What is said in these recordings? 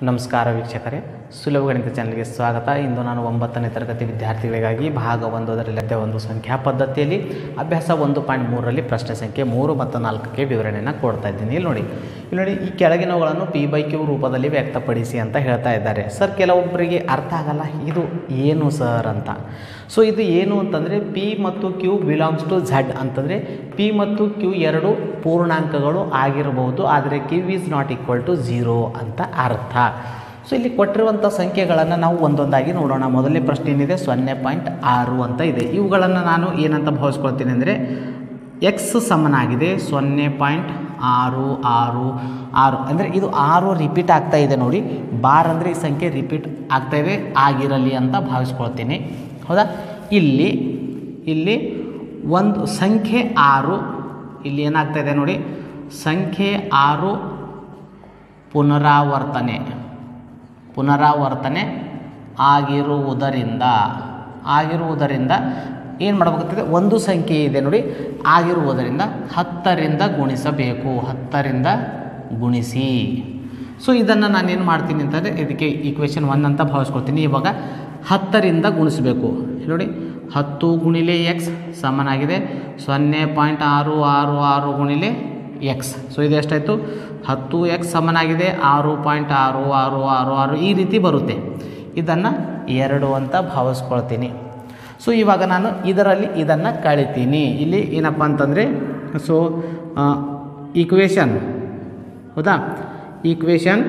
ನಮಸ್ಕಾರ ವೀಕ್ಷಕರೇ ಸುಲಭ ಗಣಿತ ಚಾನಲ್ಗೆ ಸ್ವಾಗತ ಇಂದು ನಾನು ಒಂಬತ್ತನೇ ತರಗತಿ ವಿದ್ಯಾರ್ಥಿಗಳಿಗಾಗಿ ಭಾಗ ಒಂದರಲ್ಲಿ ಅಧ್ಯಾಯ ಒಂದು ಸಂಖ್ಯಾ ಪದ್ಧತಿಯಲ್ಲಿ ಅಭ್ಯಾಸ ಒಂದು ಪಾಯಿಂಟ್ ಮೂರರಲ್ಲಿ ಪ್ರಶ್ನೆ ಸಂಖ್ಯೆ ಮೂರು ಮತ್ತು ನಾಲ್ಕಕ್ಕೆ ವಿವರಣೆಯನ್ನು ಕೊಡ್ತಾ ಇದ್ದೀನಿ ಇಲ್ಲಿ ನೋಡಿ ಇಲ್ಲಿ ನೋಡಿ ಈ ಕೆಳಗಿನವುಗಳನ್ನು ಪಿ ಬೈ ಕ್ಯೂ ರೂಪದಲ್ಲಿ ವ್ಯಕ್ತಪಡಿಸಿ ಅಂತ ಹೇಳ್ತಾ ಇದ್ದಾರೆ ಸರ್ ಕೆಲವೊಬ್ಬರಿಗೆ ಅರ್ಥ ಆಗಲ್ಲ ಇದು ಏನು ಸರ್ ಅಂತ ಸೊ ಇದು ಏನು ಅಂತಂದರೆ ಪಿ ಮತ್ತು ಕ್ಯೂ ಬಿಲಾಂಗ್ಸ್ ಟು ಝಡ್ ಅಂತಂದರೆ ಪಿ ಮತ್ತು ಕ್ಯೂ ಎರಡು ಪೂರ್ಣಾಂಕಗಳು ಆಗಿರಬಹುದು ಆದರೆ Q is not equal to zero ಅಂತ ಅರ್ಥ ಸೊ ಇಲ್ಲಿ ಕೊಟ್ಟಿರುವಂಥ ಸಂಖ್ಯೆಗಳನ್ನು ನಾವು ಒಂದೊಂದಾಗಿ ನೋಡೋಣ ಮೊದಲನೇ ಪ್ರಶ್ನೆ ಏನಿದೆ ಸೊನ್ನೆ ಪಾಯಿಂಟ್ ಆರು ಅಂತ ಇದೆ ಇವುಗಳನ್ನು ನಾನು ಏನಂತ ಭಾವಿಸ್ಕೊಳ್ತೀನಿ ಅಂದರೆ ಎಕ್ಸ್ ಸಮನಾಗಿದೆ ಸೊನ್ನೆ ಪಾಯಿಂಟ್ ಆರು ಆರು ಆರು ಅಂದರೆ ಇದು ಆರು ರಿಪೀಟ್ ಆಗ್ತಾ ಇದೆ ನೋಡಿ ಬಾರ್ ಅಂದರೆ ಈ ಸಂಖ್ಯೆ ರಿಪೀಟ್ ಆಗ್ತಾ ಇದೆ ಆಗಿರಲಿ ಅಂತ ಭಾವಿಸ್ಕೊಳ್ತೀನಿ ಹೌದಾ ಇಲ್ಲಿ ಇಲ್ಲಿ ಒಂದು ಸಂಖ್ಯೆ ಆರು ಇಲ್ಲಿ ಏನಾಗ್ತಾ ಇದೆ ನೋಡಿ ಸಂಖ್ಯೆ ಆರು ಪುನರಾವರ್ತನೆ ಪುನರಾವರ್ತನೆ ಆಗಿರುವುದರಿಂದ ಆಗಿರುವುದರಿಂದ ಏನು ಮಾಡಬೇಕಾಗ್ತದೆ ಒಂದು ಸಂಖ್ಯೆ ಇದೆ ನೋಡಿ ಆಗಿರುವುದರಿಂದ ಹತ್ತರಿಂದ ಗುಣಿಸಬೇಕು ಹತ್ತರಿಂದ ಗುಣಿಸಿ ಸೊ ಇದನ್ನು ನಾನೇನು ಮಾಡ್ತೀನಿ ಅಂತಂದರೆ ಇದಕ್ಕೆ ಈಕ್ವೇಷನ್ ಒನ್ ಅಂತ ಭಾವಿಸ್ಕೊಳ್ತೀನಿ ಇವಾಗ ಹತ್ತರಿಂದ ಗುಣಿಸಬೇಕು ನೋಡಿ ಹತ್ತು ಗುಣಿಲೆ ಎಕ್ಸ್ ಸಮನಾಗಿದೆ ಸೊನ್ನೆ ಪಾಯಿಂಟ್ ಆರು ಆರು ಆರು ಗುಣಿಲೆ ಎಕ್ಸ್ ಸೊ ಇದು ಎಷ್ಟಾಯಿತು ಹತ್ತು ಎಕ್ಸ್ ಸಮನಾಗಿದೆ ಆರು ಪಾಯಿಂಟ್ ಆರು ಆರು ಆರು ಆರು ಈ ರೀತಿ ಬರುತ್ತೆ ಇದನ್ನು ಎರಡು ಅಂತ ಭಾವಿಸ್ಕೊಳ್ತೀನಿ ಸೊ ಇವಾಗ ನಾನು ಇದರಲ್ಲಿ ಇದನ್ನು ಕಳಿತೀನಿ ಇಲ್ಲಿ ಏನಪ್ಪ ಅಂತಂದರೆ ಸೊ ಈಕ್ವೇಷನ್ ಹೌದಾ ಈಕ್ವೇಷನ್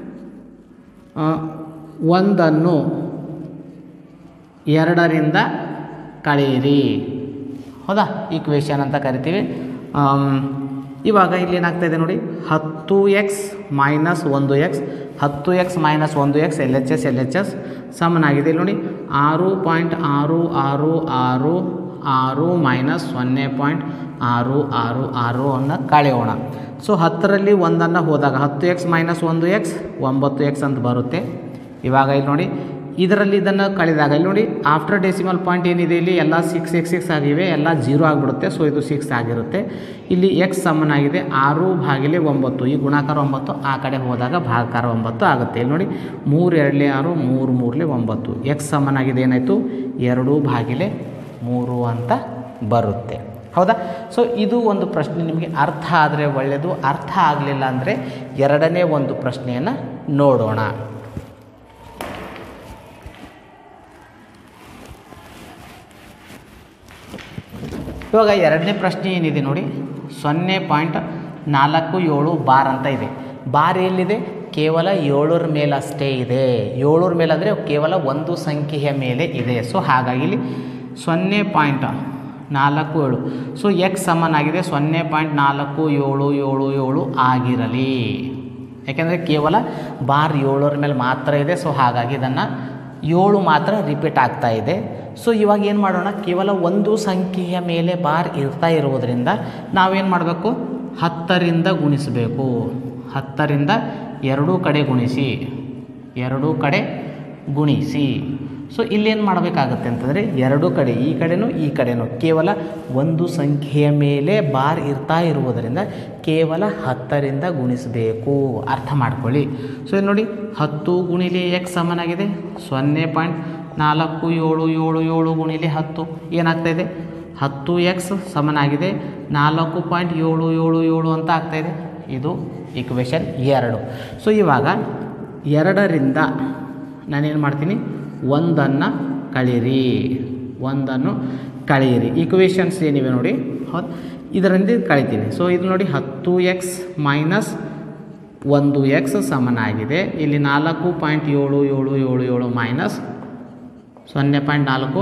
ಒಂದನ್ನು ಎರಡರಿಂದ ಕಳೆಯಿರಿ ಹೌದಾ ಈಕ್ವೇಷನ್ ಅಂತ ಕರಿತೀವಿ ಆಮ್, ಇವಾಗ ಇಲ್ಲಿ ಏನಾಗ್ತಾಯಿದೆ ನೋಡಿ ಹತ್ತು ಎಕ್ಸ್ ಮೈನಸ್ ಒಂದು ಎಕ್ಸ್ ಹತ್ತು ಎಕ್ಸ್ ಮೈನಸ್ ಒಂದು x L H S L H S ಸಮನಾಗಿದೆ ಇಲ್ಲಿ ನೋಡಿ ಆರು ಪಾಯಿಂಟ್ ಆರು ಆರು ಆರು ಆರು ಮೈನಸ್ ಸೊನ್ನೆ ಪಾಯಿಂಟ್ ಆರು ಆರು ಆರು ಅನ್ನು ಕಳೆಯೋಣ ಸೊ ಹತ್ತರಲ್ಲಿ ಒಂದನ್ನು ಹೋದಾಗ ಹತ್ತು ಎಕ್ಸ್ ಮೈನಸ್ ಒಂದು ಎಕ್ಸ್ ಒಂಬತ್ತು ಎಕ್ಸ್ ಅಂತ ಬರುತ್ತೆ ಇವಾಗ ಇಲ್ಲಿ ನೋಡಿ ಇದರಲ್ಲಿ ಇದನ್ನು ಕಳೆದಾಗ ಇಲ್ಲಿ ನೋಡಿ ಆಫ್ಟರ್ ಡೆಸಿಮಲ್ ಪಾಯಿಂಟ್ ಏನಿದೆ ಇಲ್ಲಿ ಎಲ್ಲ ಸಿಕ್ಸ್ ಸಿಕ್ಸ್ ಸಿಕ್ಸ್ ಆಗಿವೆ ಎಲ್ಲ ಜೀರೋ ಆಗಿಬಿಡುತ್ತೆ ಸೊ ಇದು ಸಿಕ್ಸ್ ಆಗಿರುತ್ತೆ ಇಲ್ಲಿ ಎಕ್ಸ್ ಸಮನಾಗಿದೆ ಆರು ಭಾಗಿಲೆ ಒಂಬತ್ತು ಈ ಗುಣಾಕಾರ ಒಂಬತ್ತು ಆ ಕಡೆ ಹೋದಾಗ ಭಾಗಾಕಾರ ಒಂಬತ್ತು ಆಗುತ್ತೆ ಇಲ್ಲಿ ನೋಡಿ ಮೂರು ಎರಡಲೇ ಆರು ಮೂರು ಮೂರಲೆ ಒಂಬತ್ತು ಎಕ್ಸ್ ಸಮನಾಗಿದೆ ಏನಾಯಿತು ಎರಡು ಭಾಗಿಲೆ ಮೂರು ಅಂತ ಬರುತ್ತೆ ಹೌದಾ ಸೊ ಇದು ಒಂದು ಪ್ರಶ್ನೆ ನಿಮಗೆ ಅರ್ಥ ಆದರೆ ಒಳ್ಳೆಯದು ಅರ್ಥ ಆಗಲಿಲ್ಲ ಅಂದರೆ ಎರಡನೇ ಒಂದು ಪ್ರಶ್ನೆಯನ್ನು ನೋಡೋಣ ಇವಾಗ ಎರಡನೇ ಪ್ರಶ್ನೆ ಏನಿದೆ ನೋಡಿ ಸೊನ್ನೆ ಪಾಯಿಂಟ್ ನಾಲ್ಕು ಏಳು ಬಾರ್ ಅಂತ ಇದೆ ಬಾರ್ ಎಲ್ಲಿದೆ ಕೇವಲ ಏಳರ ಮೇಲೆ ಅಷ್ಟೇ ಇದೆ ಏಳರ ಮೇಲೆ ಅಂದರೆ ಕೇವಲ ಒಂದು ಸಂಖ್ಯೆಯ ಮೇಲೆ ಇದೆ ಸೊ ಹಾಗಾಗಿ ಇಲ್ಲಿ ಸೊನ್ನೆ ಪಾಯಿಂಟ್ ನಾಲ್ಕು ಏಳು ಸೊ ಎಕ್ಸ್ ಸಮನಾಗಿದೆ ಸೊನ್ನೆ ಪಾಯಿಂಟ್ ನಾಲ್ಕು ಏಳು ಏಳು ಏಳು ಆಗಿರಲಿ ಯಾಕೆಂದರೆ ಕೇವಲ ಬಾರ್ ಏಳರ ಮೇಲೆ ಮಾತ್ರ ಇದೆ ಸೊ ಹಾಗಾಗಿ ಇದನ್ನು ಏಳು ಮಾತ್ರ ರಿಪೀಟ್ ಆಗ್ತಾ ಇದೆ ಸೊ ಇವಾಗ ಏನು ಮಾಡೋಣ ಕೇವಲ ಒಂದು ಸಂಖ್ಯೆಯ ಮೇಲೆ ಬಾರ್ ಇರ್ತಾ ಇರುವುದರಿಂದ ನಾವೇನು ಮಾಡಬೇಕು ಹತ್ತರಿಂದ ಗುಣಿಸಬೇಕು ಹತ್ತರಿಂದ ಎರಡೂ ಕಡೆ ಗುಣಿಸಿ ಎರಡೂ ಕಡೆ ಗುಣಿಸಿ ಸೊ ಇಲ್ಲೇನು ಮಾಡಬೇಕಾಗತ್ತೆ ಅಂತಂದರೆ ಎರಡೂ ಕಡೆ ಈ ಕಡೆನೂ ಈ ಕಡೆನೂ ಕೇವಲ ಒಂದು ಸಂಖ್ಯೆಯ ಮೇಲೆ ಬಾರ್ ಇರ್ತಾ ಇರುವುದರಿಂದ ಕೇವಲ ಹತ್ತರಿಂದ ಗುಣಿಸಬೇಕು ಅರ್ಥ ಮಾಡ್ಕೊಳ್ಳಿ ಸೊ ಇಲ್ಲಿ ನೋಡಿ ಹತ್ತು ಗುಣಿಲೆ ಎಕ್ಸ್ ಸಮನಾಗಿದೆ ಸೊನ್ನೆ ಪಾಯಿಂಟ್ ನಾಲ್ಕು ಏಳು ಏಳು ಏಳು ಗುಣಿಲೆ ಹತ್ತು ಏನಾಗ್ತಾಯಿದೆ ಹತ್ತು ಎಕ್ಸ್ ಸಮನಾಗಿದೆ ನಾಲ್ಕು ಪಾಯಿಂಟ್ ಏಳು ಏಳು ಏಳು ಅಂತ ಆಗ್ತಾಯಿದೆ ಇದು ಈಕ್ವೇಷನ್ ಎರಡು ಸೊ ಇವಾಗ ಎರಡರಿಂದ ನಾನೇನು ಮಾಡ್ತೀನಿ ಒಂದನ್ನು ಕಳೀರಿ ಒಂದನ್ನು ಕಳೆಯಿರಿ ಈಕ್ವೇಷನ್ಸ್ ಏನಿವೆ ನೋಡಿ ಹೌದು ಇದರಿಂದ ಕಳಿತೀನಿ ಸೊ ಇದು ನೋಡಿ ಹತ್ತು ಎಕ್ಸ್ ಮೈನಸ್ ಒಂದು ಎಕ್ಸ್ ಸಮನಾಗಿದೆ ಇಲ್ಲಿ ನಾಲ್ಕು ಪಾಯಿಂಟ್ ಏಳು ಏಳು ಏಳು ಏಳು ಮೈನಸ್ ಸೊನ್ನೆ ಪಾಯಿಂಟ್ ನಾಲ್ಕು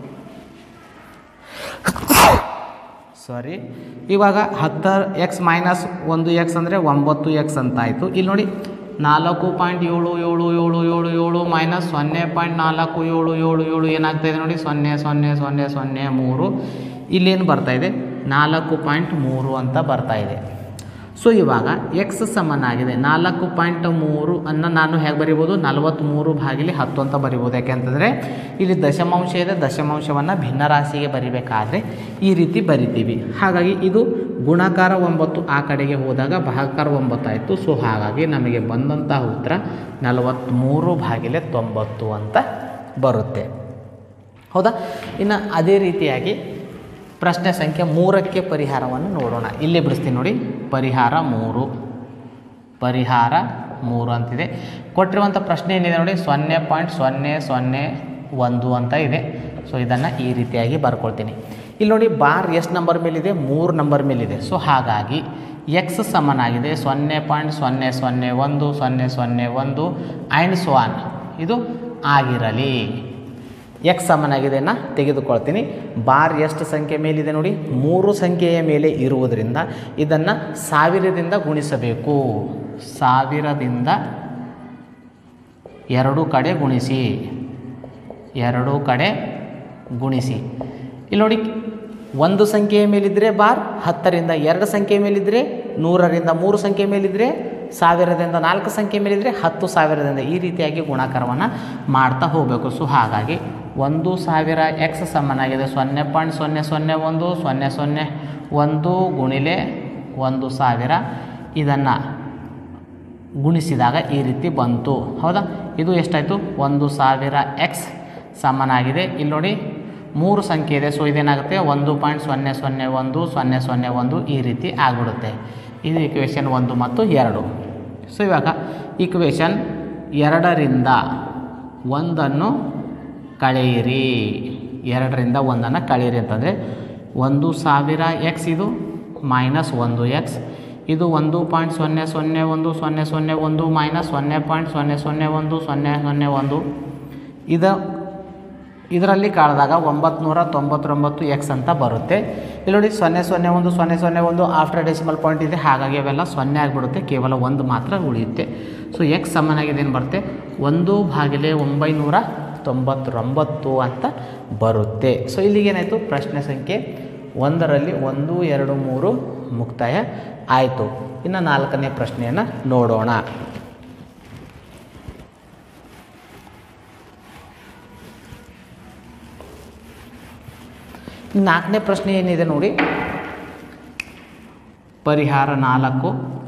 ಸಾರಿ ಇವಾಗ ಹತ್ತ ಎಕ್ಸ್ ಮೈನಸ್ ಒಂದು ಎಕ್ಸ್ ಅಂದರೆ ಒಂಬತ್ತು ಎಕ್ಸ್ ಅಂತ ಆಯಿತು ಇಲ್ಲಿ ನೋಡಿ ನಾಲ್ಕು ಪಾಯಿಂಟ್ ಏಳು ಏಳು ಏಳು ಏಳು ಏಳು ಮೈನಸ್ ಸೊನ್ನೆ ಪಾಯಿಂಟ್ ನಾಲ್ಕು ಏಳು ಏಳು ಏಳು ಏನಾಗ್ತಾಯಿದೆ ನೋಡಿ ಸೊನ್ನೆ ಸೊನ್ನೆ ಸೊನ್ನೆ ಸೊನ್ನೆ ಮೂರು ಇಲ್ಲೇನು ಬರ್ತಾಯಿದೆ ನಾಲ್ಕು ಪಾಯಿಂಟ್ ಮೂರು ಅಂತ ಬರ್ತಾಯಿದೆ ಸೊ ಇವಾಗ ಎಕ್ಸ್ ಸಮನಾಗಿದೆ ನಾಲ್ಕು ಪಾಯಿಂಟ್ ಮೂರು ಅನ್ನು ನಾನು ಹೇಗೆ ಬರಿಬೋದು ನಲವತ್ತ್ಮೂರು ಭಾಗಿಲಿ ಹತ್ತು ಅಂತ ಬರಿಬೋದು ಯಾಕೆಂತಂದರೆ ಇಲ್ಲಿ ದಶಮಾಂಶ ಇದೆ ದಶಮಾಂಶವನ್ನು ಭಿನ್ನರಾಶಿಗೆ ಬರಿಬೇಕಾದ್ರೆ ಈ ರೀತಿ ಬರಿತೀವಿ ಹಾಗಾಗಿ ಇದು ಗುಣಾಕಾರ ಒಂಬತ್ತು ಆ ಕಡೆಗೆ ಹೋದಾಗ ಭಾಗಾಕಾರ ಒಂಬತ್ತು ಆಯಿತು ಸೊ ಹಾಗಾಗಿ ನಮಗೆ ಬಂದಂತಹ ಉತ್ತರ ನಲವತ್ತ್ಮೂರು ಭಾಗಿಲೆ ತೊಂಬತ್ತು ಅಂತ ಬರುತ್ತೆ ಹೌದಾ ಇನ್ನು ಅದೇ ರೀತಿಯಾಗಿ ಪ್ರಶ್ನೆ ಸಂಖ್ಯೆ ಮೂರಕ್ಕೆ ಪರಿಹಾರವನ್ನು ನೋಡೋಣ ಇಲ್ಲೇ ಬಿಡಿಸ್ತೀನಿ ನೋಡಿ ಪರಿಹಾರ ಮೂರು ಪರಿಹಾರ ಮೂರು ಅಂತಿದೆ ಕೊಟ್ಟಿರುವಂಥ ಪ್ರಶ್ನೆ ಏನಿದೆ ನೋಡಿ ಸೊನ್ನೆ ಪಾಯಿಂಟ್ ಸೊನ್ನೆ ಸೊನ್ನೆ ಒಂದು ಅಂತ ಇದೆ ಸೊ ಇದನ್ನು ಈ ರೀತಿಯಾಗಿ ಬರ್ಕೊಳ್ತೀನಿ ಇಲ್ಲಿ ನೋಡಿ ಬಾರ್ ಎಷ್ಟು ನಂಬರ್ ಮೇಲಿದೆ ಮೂರು ನಂಬರ್ ಮೇಲಿದೆ ಸೊ ಹಾಗಾಗಿ ಎಕ್ಸ್ ಸಮನಾಗಿದೆ ಸೊನ್ನೆ ಪಾಯಿಂಟ್ ಸೊನ್ನೆ ಸೊನ್ನೆ ಒಂದು ಸೊನ್ನೆ ಸೊನ್ನೆ ಒಂದು ಆ್ಯಂಡ್ ಸ್ವಾನ್ ಇದು ಆಗಿರಲಿ ಎಕ್ಸ್ ಸಮನಾಗಿದೆನ ತೆಗೆದುಕೊಳ್ತೀನಿ ಬಾರ್ ಎಷ್ಟು ಸಂಖ್ಯೆ ಮೇಲಿದೆ ನೋಡಿ ಮೂರು ಸಂಖ್ಯೆಯ ಮೇಲೆ ಇರುವುದರಿಂದ ಇದನ್ನು ಸಾವಿರದಿಂದ ಗುಣಿಸಬೇಕು ಸಾವಿರದಿಂದ ಎರಡು ಕಡೆ ಗುಣಿಸಿ ಎರಡು ಕಡೆ ಗುಣಿಸಿ ಇಲ್ಲಿ ನೋಡಿ ಒಂದು ಸಂಖ್ಯೆಯ ಮೇಲಿದ್ದರೆ ಬಾರ್ ಹತ್ತರಿಂದ ಎರಡು ಸಂಖ್ಯೆ ಮೇಲಿದ್ದರೆ ನೂರರಿಂದ ಮೂರು ಸಂಖ್ಯೆ ಮೇಲಿದ್ದರೆ ಸಾವಿರದಿಂದ ನಾಲ್ಕು ಸಂಖ್ಯೆ ಮೇಲಿದ್ದರೆ ಹತ್ತು ಸಾವಿರದಿಂದ ಈ ರೀತಿಯಾಗಿ ಗುಣಾಕಾರವನ್ನು ಮಾಡ್ತಾ ಹೋಗಬೇಕು ಸೊ ಹಾಗಾಗಿ ಒಂದು ಸಾವಿರ ಎಕ್ಸ್ ಸಮನಾಗಿದೆ ಸೊನ್ನೆ ಪಾಯಿಂಟ್ ಸೊನ್ನೆ ಸೊನ್ನೆ ಒಂದು ಸೊನ್ನೆ ಸೊನ್ನೆ ಒಂದು ಗುಣಿಲೆ ಒಂದು ಸಾವಿರ ಇದನ್ನು ಗುಣಿಸಿದಾಗ ಈ ರೀತಿ ಬಂತು ಹೌದಾ ಇದು ಎಷ್ಟಾಯಿತು ಒಂದು ಸಾವಿರ ಎಕ್ಸ್ ಸಮನಾಗಿದೆ ಇಲ್ಲಿ ನೋಡಿ ಮೂರು ಸಂಖ್ಯೆ ಇದೆ ಸೊ ಇದೇನಾಗುತ್ತೆ ಒಂದು ಪಾಯಿಂಟ್ ಸೊನ್ನೆ ಸೊನ್ನೆ ಒಂದು ಸೊನ್ನೆ ಸೊನ್ನೆ ಒಂದು ಈ ರೀತಿ ಆಗಿಬಿಡುತ್ತೆ ಇದು ಇಕ್ವೇಷನ್ ಒಂದು ಮತ್ತು ಎರಡು ಸೊ ಇವಾಗ ಇಕ್ವೇಷನ್ ಎರಡರಿಂದ ಒಂದನ್ನು ಕಳೆಯಿರಿ ಎರಡರಿಂದ ಒಂದನ್ನು ಕಳೆಯಿರಿ ಅಂತಂದರೆ ಒಂದು ಸಾವಿರ ಎಕ್ಸ್ ಇದು ಮೈನಸ್ ಒಂದು ಎಕ್ಸ್ ಇದು ಒಂದು ಪಾಯಿಂಟ್ ಸೊನ್ನೆ ಸೊನ್ನೆ ಒಂದು ಸೊನ್ನೆ ಸೊನ್ನೆ ಒಂದು ಮೈನಸ್ ಸೊನ್ನೆ ಪಾಯಿಂಟ್ ಸೊನ್ನೆ ಸೊನ್ನೆ ಒಂದು ಸೊನ್ನೆ ಸೊನ್ನೆ ಒಂದು ಇದು ಇದರಲ್ಲಿ ಕಾಳಿದಾಗ ಒಂಬತ್ತು ನೂರ ತೊಂಬತ್ತೊಂಬತ್ತು ಎಕ್ಸ್ ಅಂತ ಬರುತ್ತೆ ಇಲ್ಲಿ ನೋಡಿ ಸೊನ್ನೆ ಸೊನ್ನೆ ಒಂದು ಸೊನ್ನೆ ಸೊನ್ನೆ ಒಂದು ಆಫ್ಟರ್ ಡೆಸಿಮಲ್ ಪಾಯಿಂಟ್ ಇದೆ ಹಾಗಾಗಿ ಅವೆಲ್ಲ ಸೊನ್ನೆ ಆಗಿಬಿಡುತ್ತೆ ಕೇವಲ ಒಂದು ಮಾತ್ರ ಉಳಿಯುತ್ತೆ ಸೊ ಎಕ್ಸ್ ಸಮನಾಗಿದೆ ಏನು ಬರುತ್ತೆ ಒಂದು ಭಾಗಿಲೆ ಒಂಬೈನೂರ ತೊಂಬತ್ತೊಂಬತ್ತು ಅಂತ ಬರುತ್ತೆ ಸೊ ಇಲ್ಲಿಗೇನಾಯಿತು ಪ್ರಶ್ನೆ ಸಂಖ್ಯೆ ಒಂದರಲ್ಲಿ ಒಂದು ಎರಡು ಮೂರು ಮುಕ್ತಾಯ ಆಯಿತು ಇನ್ನು ನಾಲ್ಕನೇ ಪ್ರಶ್ನೆಯನ್ನು ನೋಡೋಣ ನಾಲ್ಕನೇ ಪ್ರಶ್ನೆ ಏನಿದೆ ನೋಡಿ ಪರಿಹಾರ ನಾಲ್ಕು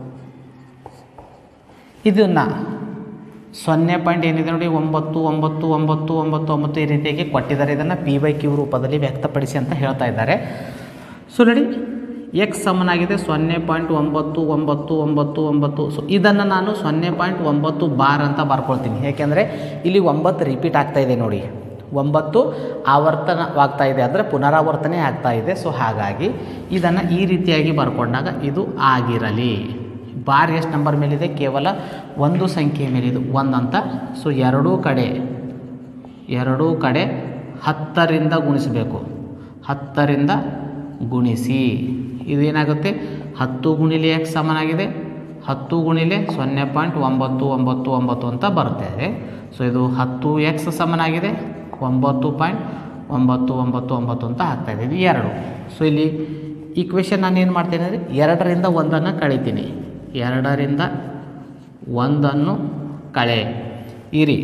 ಇದನ್ನು ಸೊನ್ನೆ ಪಾಯಿಂಟ್ ಏನಿದೆ ನೋಡಿ ಒಂಬತ್ತು ಒಂಬತ್ತು ಒಂಬತ್ತು ಒಂಬತ್ತು ಒಂಬತ್ತು ಈ ರೀತಿಯಾಗಿ ಕೊಟ್ಟಿದ್ದಾರೆ ಇದನ್ನು ಪಿ ಬೈ ಕ್ಯೂ ರೂಪದಲ್ಲಿ ವ್ಯಕ್ತಪಡಿಸಿ ಅಂತ ಹೇಳ್ತಾ ಇದ್ದಾರೆ ಸೊ ನೋಡಿ ಎಕ್ಸ್ ಸಮನಾಗಿದೆ ಸೊನ್ನೆ ಪಾಯಿಂಟ್ ಒಂಬತ್ತು ಒಂಬತ್ತು ಒಂಬತ್ತು ಒಂಬತ್ತು ಸೊ ಇದನ್ನು ನಾನು ಸೊನ್ನೆ ಪಾಯಿಂಟ್ ಒಂಬತ್ತು ಬಾರ್ ಅಂತ ಬರ್ಕೊಳ್ತೀನಿ ಯಾಕೆಂದರೆ ಇಲ್ಲಿ ಒಂಬತ್ತು ರಿಪೀಟ್ ಆಗ್ತಾ ಇದೆ ನೋಡಿ ಒಂಬತ್ತು ಆವರ್ತನವಾಗ್ತಾ ಇದೆ ಅಂದರೆ ಪುನರಾವರ್ತನೆ ಆಗ್ತಾ ಇದೆ ಸೊ ಹಾಗಾಗಿ ಇದನ್ನು ಈ ರೀತಿಯಾಗಿ ಬರ್ಕೊಂಡಾಗ ಇದು ಆಗಿರಲಿ ಬಾರ್ ಎಷ್ಟು ನಂಬರ್ ಮೇಲಿದೆ ಕೇವಲ ಒಂದು ಸಂಖ್ಯೆ ಮೇಲಿದೆ ಒಂದು ಅಂತ ಸೊ ಎರಡೂ ಕಡೆ ಎರಡೂ ಕಡೆ ಹತ್ತರಿಂದ ಗುಣಿಸಬೇಕು ಹತ್ತರಿಂದ ಗುಣಿಸಿ ಇದೇನಾಗುತ್ತೆ ಹತ್ತು ಗುಣಿಲೆ ಎಕ್ಸ್ ಸಮನಾಗಿದೆ ಹತ್ತು ಗುಣಿಲೆ ಸೊನ್ನೆ ಪಾಯಿಂಟ್ ಒಂಬತ್ತು ಒಂಬತ್ತು ಒಂಬತ್ತು ಅಂತ ಬರುತ್ತೆ ಸೊ ಇದು ಹತ್ತು ಎಕ್ಸ್ ಸಮನಾಗಿದೆ ಒಂಬತ್ತು ಪಾಯಿಂಟ್ ಒಂಬತ್ತು ಒಂಬತ್ತು ಒಂಬತ್ತು ಅಂತ ಆಗ್ತಾಯಿದೆ ಇದು ಎರಡು ಸೊ ಇಲ್ಲಿ ಈಕ್ವೇಷನ್ ನಾನು ಏನು ಮಾಡ್ತೀನಿ ಅಂದರೆ ಎರಡರಿಂದ ಒಂದನ್ನು ಕಳಿತೀನಿ ಎರಡರಿಂದ ಒಂದನ್ನು ಕಳೆ ಇರಿ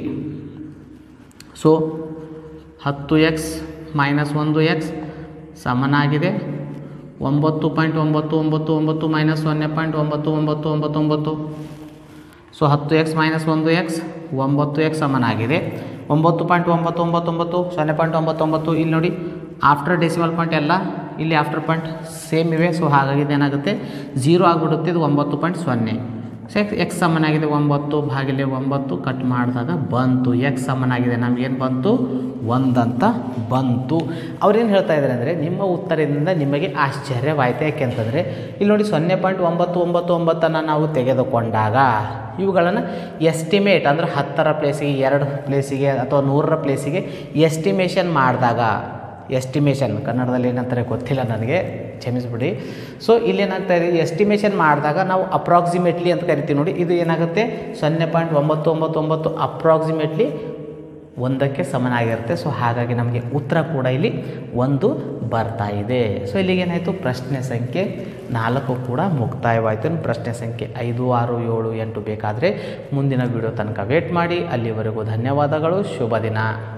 ಸೊ ಹತ್ತು ಎಕ್ಸ್ ಮೈನಸ್ ಒಂದು ಎಕ್ಸ್ ಸಮನಾಗಿದೆ ಒಂಬತ್ತು ಪಾಯಿಂಟ್ ಒಂಬತ್ತು ಒಂಬತ್ತು ಒಂಬತ್ತು ಮೈನಸ್ ಸೊನ್ನೆ ಪಾಯಿಂಟ್ ಒಂಬತ್ತು ಒಂಬತ್ತು ಒಂಬತ್ತು ಒಂಬತ್ತು ಸೊ ಹತ್ತು ಎಕ್ಸ್ ಮೈನಸ್ ಒಂದು ಎಕ್ಸ್ ಒಂಬತ್ತು ಎಕ್ಸ್ ಸಮನಾಗಿದೆ ಒಂಬತ್ತು ಪಾಯಿಂಟ್ ಒಂಬತ್ತು ಒಂಬತ್ತು ಒಂಬತ್ತು ಸೊನ್ನೆ ಪಾಯಿಂಟ್ ಒಂಬತ್ತು ಒಂಬತ್ತು ಇಲ್ಲಿ ನೋಡಿ ಆಫ್ಟರ್ ಡೆಸಿಮಲ್ ಪಾಯಿಂಟ್ ಎಲ್ಲ ಇಲ್ಲಿ ಆಫ್ಟರ್ ಪಾಯಿಂಟ್ ಸೇಮ್ ಇವೆ ಸೊ ಹಾಗಾಗಿ ಇದೇನಾಗುತ್ತೆ ಝೀರೋ ಆಗಿಬಿಡುತ್ತೆ ಇದು ಒಂಬತ್ತು ಪಾಯಿಂಟ್ ಸೊನ್ನೆ ಸೊ ಎಕ್ಸ್ ಎಕ್ಸ್ ಸಮನಾಗಿದೆ ಒಂಬತ್ತು ಭಾಗಿಲೆ ಒಂಬತ್ತು ಕಟ್ ಮಾಡಿದಾಗ ಬಂತು ಎಕ್ಸ್ ಸಮನಾಗಿದೆ ನಮಗೇನು ಬಂತು ಒಂದಂತ ಬಂತು ಅವ್ರೇನು ಹೇಳ್ತಾ ಇದ್ದಾರೆ ಅಂದರೆ ನಿಮ್ಮ ಉತ್ತರದಿಂದ ನಿಮಗೆ ಆಶ್ಚರ್ಯವಾಯಿತು ಯಾಕೆಂತಂದರೆ ಇಲ್ಲಿ ನೋಡಿ ಸೊನ್ನೆ ಪಾಯಿಂಟ್ ಒಂಬತ್ತು ಒಂಬತ್ತು ಒಂಬತ್ತನ್ನು ನಾವು ತೆಗೆದುಕೊಂಡಾಗ ಇವುಗಳನ್ನು ಎಸ್ಟಿಮೇಟ್ ಅಂದರೆ ಹತ್ತರ ಪ್ಲೇಸಿಗೆ ಎರಡು ಪ್ಲೇಸಿಗೆ ಅಥವಾ ನೂರರ ಪ್ಲೇಸಿಗೆ ಎಸ್ಟಿಮೇಷನ್ ಮಾಡಿದಾಗ ಎಸ್ಟಿಮೇಷನ್ ಕನ್ನಡದಲ್ಲಿ ಏನಂತಾರೆ ಗೊತ್ತಿಲ್ಲ ನನಗೆ ಕ್ಷಮಿಸ್ಬಿಡಿ ಸೊ ಇಲ್ಲೇನಾಗ್ತಾ ಇದೆ ಎಸ್ಟಿಮೇಷನ್ ಮಾಡಿದಾಗ ನಾವು ಅಪ್ರಾಕ್ಸಿಮೇಟ್ಲಿ ಅಂತ ಕರಿತೀವಿ ನೋಡಿ ಇದು ಏನಾಗುತ್ತೆ ಸೊನ್ನೆ ಪಾಯಿಂಟ್ ಒಂಬತ್ತು ಒಂಬತ್ತು ಒಂಬತ್ತು ಅಪ್ರಾಕ್ಸಿಮೇಟ್ಲಿ ಒಂದಕ್ಕೆ ಸಮನಾಗಿರುತ್ತೆ ಸೊ ಹಾಗಾಗಿ ನಮಗೆ ಉತ್ತರ ಕೂಡ ಇಲ್ಲಿ ಒಂದು ಬರ್ತಾ ಇದೆ ಸೊ ಇಲ್ಲಿಗೆ ಏನಾಯಿತು ಪ್ರಶ್ನೆ ಸಂಖ್ಯೆ ನಾಲ್ಕು ಕೂಡ ಮುಕ್ತಾಯವಾಯಿತು ಇನ್ನು ಪ್ರಶ್ನೆ ಸಂಖ್ಯೆ ಐದು ಆರು ಏಳು ಎಂಟು ಬೇಕಾದರೆ ಮುಂದಿನ ವಿಡಿಯೋ ತನಕ ವೇಟ್ ಮಾಡಿ ಅಲ್ಲಿವರೆಗೂ ಧನ್ಯವಾದಗಳು ಶುಭ ದಿನ